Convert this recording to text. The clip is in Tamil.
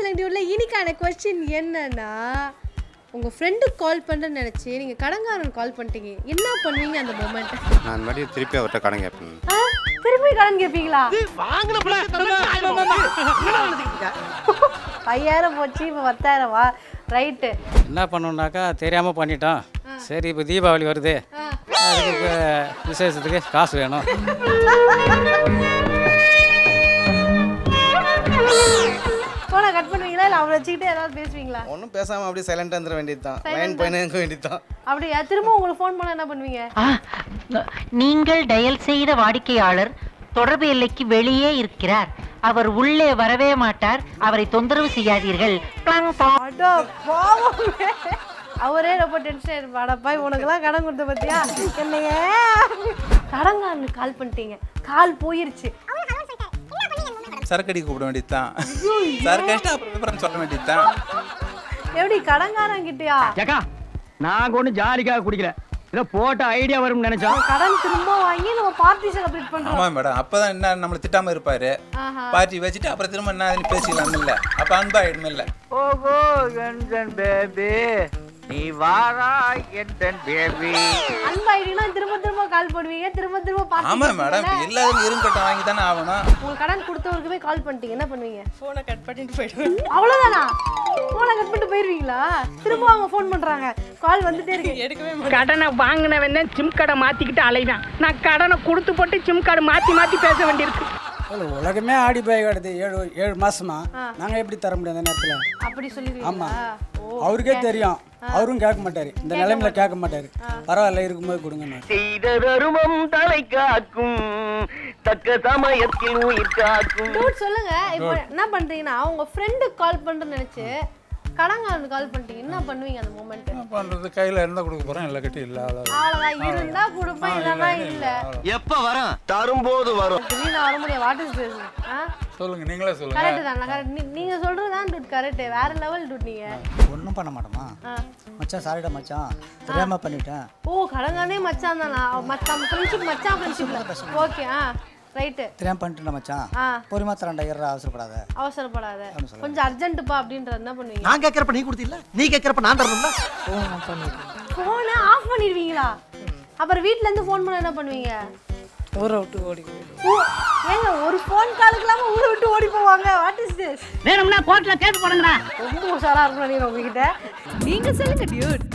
சாங் டியூட்ல இன்னைக்கான கொஸ்டின் என்னன்னா உங்க ஃப்ரெண்டுக்கு கால் பண்றேன்னு நினைச்சு நீங்க கடங்காரன் கால் பண்ணிட்டீங்க என்ன பண்ணுவீங்க அந்த மொமெண்ட் நான் மறுபடியும் திருப்பி அவர்கிட்ட கடன் கேட்பேன் திரும்பி கடன் கேட்பீங்களா ஐயாயிரம் போச்சு இப்போ பத்தாயிரம் வா ரைட்டு என்ன பண்ணோம்னாக்கா தெரியாமல் பண்ணிட்டோம் சரி இப்போ தீபாவளி வருது அதுக்கு இப்போ விசேஷத்துக்கு காசு வேணும் போனை கட் பண்ணுவீங்களா இல்லை அவரை வச்சுக்கிட்டு ஏதாவது பேசுவீங்களா ஒன்றும் பேசாமல் அப்படியே சைலண்டாக இருந்துட வேண்டியது தான் லைன் போயினே இருக்க வேண்டியது தான் அப்படியா திரும்ப உங்களுக்கு ஃபோன் பண்ண என்ன பண்ணுவீங்க நீங்கள் டயல் செய்த வாடிக்கையாளர் தொடர்பு எல்லைக்கு வெளியே இருக்கிறார் அவர் உள்ளே வரவே மாட்டார் அவரை தொந்தரவு செய்யாதீர்கள் பிளாங் பிளாங். அடோ பாவமே அவரே ரொம்ப டென்ஷன் ஆயிருப்பாடப்பா உனக்கெல்லாம் கடன் கொடுத்த பத்தியா என்னைய கடங்காரனு கால் பண்ணிட்டீங்க கால் போயிருச்சு சரக்கடி கூப்பிட வேண்டியது தான் சரக்கு அடிச்சுட்டு அப்புறம் விவரம் சொல்ல வேண்டியது தான் எப்படி கடங்காரன் கிட்டயா ஏக்கா நாங்க ஒன்றும் ஜாலிக்காக குடிக்கல ஏதோ போட்ட ஐடியா வரும்னு நினைச்சோம் கடன் திரும்ப வாங்கி நம்ம பார்ட்டி செலிப்ரேட் பண்றோம் ஆமா மேடம் அப்பதான் என்ன நம்மளை திட்டாம இருப்பாரு ஆஹா. பார்ட்டி வச்சுட்டு அப்புறம் திரும்ப என்ன ஆகுதுன்னு பேசிக்கலாம் இல்ல அப்ப அன்பாயிடும் இல்ல ஓகோ என் பேபி நீ வாரா என் பேபி அன்பாயிடுனா திரும்ப திரும்ப கால் பண்ணுவீங்க திரும்ப திரும்ப பார்ட்டி ஆமா மேடம் இப்ப எல்லாரும் இருங்கட்டும் வாங்கி தானே ஆகணும் உங்களுக்கு கடன் கொடுத்தவருக்கு போய் கால் பண்ணிட்டீங்க என்ன பண்ணுவீங்க ஃபோனை கட் பண்ணிட்டு போயிடுவேன் அவ்வளவுதானா ஃபோனை கட் பண்ணிட்டு போயிருவீங்களா திரும்ப அவங்க ஃபோன் பண்றாங்க கால் வந்துட்டே இருக்கு கடனை வாங்கினவன் தான் சிம் கார்டை மாத்திக்கிட்டு அலைதான் நான் கடனை கொடுத்து போட்டு சிம் கார்டு மாத்தி மாத்தி பேச வேண்டியிருக்கு இல்ல, உலகமே ஆடி போய் கிடது ஏழு ஏழு மாசமா நாங்க எப்படி தர முடியும் அந்த நேரத்துல அப்படி சொல்லிடுவீங்களா ஓ அவருக்கே தெரியும் அவரும் கேட்க மாட்டாரு இந்த நிலைமையில கேட்க மாட்டாரு பரவாயில்ல இருக்கும்போது கொடுங்க செய்த தருமம் தலை காக்கும் தக்க சமயத்தில் உயிர் காக்கும் டூட் சொல்லுங்க இப்போ என்ன பண்றீங்கன்னா உங்க ஃப்ரெண்டுக்கு கால் பண்றேன்னு நினைச்சு கடங்காரனுக்கு கால் பண்ணிட்டீங்க என்ன பண்ணுவீங்க அந்த மூமெண்ட் என்ன பண்றது கையில இருந்தா கொடுக்க போறோம் இல்ல கட்டி இல்ல அவ்வளவு அவ்வளவுதான் இருந்தா கொடுப்பேன் இல்லைன்னா இல்ல எப்போ வரும் தரும்போது வரும் திடீர்னு வர முடியாது வாட் இஸ் திஸ் சொல்லுங்க நீங்களே சொல்லுங்க கரெக்ட் தான் கரெக்ட் நீங்க சொல்றது தான் டூட் கரெக்ட் வேற லெவல் டூட் நீங்க ஒன்றும் பண்ண மாட்டோமா ஆ. மச்சான் சாரிடா மச்சான் தெரியாம பண்ணிட்டேன் ஓ கடங்கானே மச்சான் தானா மச்சான் ஃப்ரெண்ட்ஷிப் மச்சான் ஃப்ரெண்ட்ஷிப்ல ஓகே ஆ ரைட்டு தெரியாம பண்ணிட்டேன் மச்சான் ஆ பொறுமா தரண்டா ஏறா அவசரப்படாத அவசரப்படாத கொஞ்சம் அர்ஜென்ட்டுப்பா அப்படின்றது என்ன பண்ணுவீங்க நான் கேட்குறப்ப நீ கொடுத்தில்ல நீ கேட்குறப்ப நான் தரணும்ல ஃபோனை ஆஃப் பண்ணிடுவீங்களா அப்புறம் வீட்ல இருந்து ஃபோன் பண்ண என்ன பண்ணுவீங்க ஊரை விட்டு ஓடி ஓ, ஏங்க ஒரு ஃபோன் காலுக்கு இல்லாம ஊரை விட்டு ஓடி போவாங்க வாட் இஸ் திஸ் வேணும்னா கோர்ட்ல கேட்டு போடுங்கடா ரொம்ப உஷாரா இருக்கணும் நீங்க உங்ககிட்ட நீங்க சொல்லுங்க டியூட்